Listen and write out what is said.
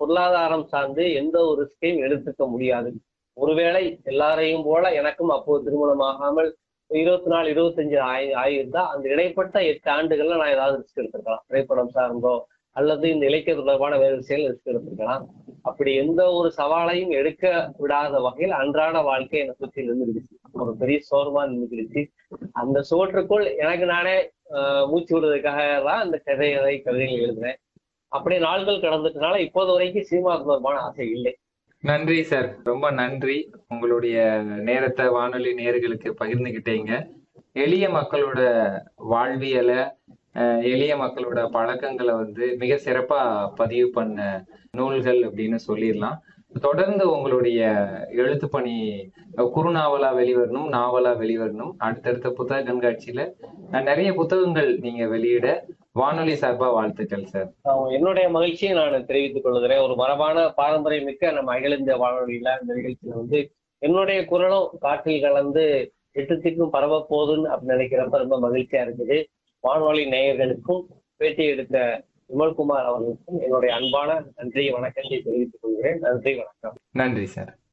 பொருளாதாரம் சார்ந்து எந்த ஒரு ரிஸ்கையும் எடுத்துக்க முடியாது ஒருவேளை எல்லாரையும் போல எனக்கும் அப்போது திருமணம் ஆகாமல் இருபத்தி நாலு இருபத்தஞ்சு ஆயி ஆகியிருந்தா அந்த இடைப்பட்ட எட்டு ஆண்டுகள்ல நான் ஏதாவது ரிஸ்க் எடுத்திருக்கலாம் திரைப்படம் சார்ந்தோ அல்லது இந்த இலக்கிய தொடர்பான வேறு விஷயங்கள் ரிஸ்க் எடுத்திருக்கலாம் அப்படி எந்த ஒரு சவாலையும் எடுக்க விடாத வகையில் அன்றாட வாழ்க்கை என்னை சுற்றி இருந்துருச்சு ஒரு பெரிய சோர்வா இருந்துருச்சு அந்த சோற்றுக்குள் எனக்கு நானே ஆஹ், மூச்சு விடுறதுக்காக தான் அந்த கதைகளை கவிதைகள் எழுதுனேன் அப்படியே நாள்கள் கடந்துட்டனால இப்போது வரைக்கும் சினிமா தொடர்பான ஆசை இல்லை நன்றி சார் ரொம்ப நன்றி உங்களுடைய நேரத்தை வானொலி நேயர்களுக்கு பகிர்ந்துகிட்டீங்க எளிய மக்களோட வாழ்வியலை அஹ், எளிய மக்களோட பழக்கங்களை வந்து மிக சிறப்பா பதிவு பண்ண நூல்கள் அப்படின்னு சொல்லிடலாம் தொடர்ந்து உங்களுடைய எழுத்து பணி அஹ், குறுநாவலா வெளிவரணும் நாவலா வெளிவரணும் அடுத்தடுத்த புத்தக கண்காட்சியில அஹ், நிறைய புத்தகங்கள் நீங்க வெளியிட வானொலி சார்பா வாழ்த்துக்கள் சார் ஆஹ் என்னுடைய மகிழ்ச்சியை நான் தெரிவித்துக் கொள்கிறேன் ஒரு மரபான பாரம்பரியமிக்க நம்ம அகில இந்திய வானொலியில இந்த நிகழ்ச்சியில வந்து என்னுடைய குரலும் காற்றில் கலந்து எட்டுத்திக்கும் பரவ போகுதுன்னு அப்படின்னு நினைக்கிறப்ப ரொம்ப மகிழ்ச்சியா இருக்குது வானொலி நேயர்களுக்கும் பேட்டி எடுத்த விமல்குமார் அவர்களுக்கும் என்னுடைய அன்பான நன்றி வணக்கத்தை தெரிவித்துக் கொள்கிறேன் நன்றி வணக்கம் நன்றி சார்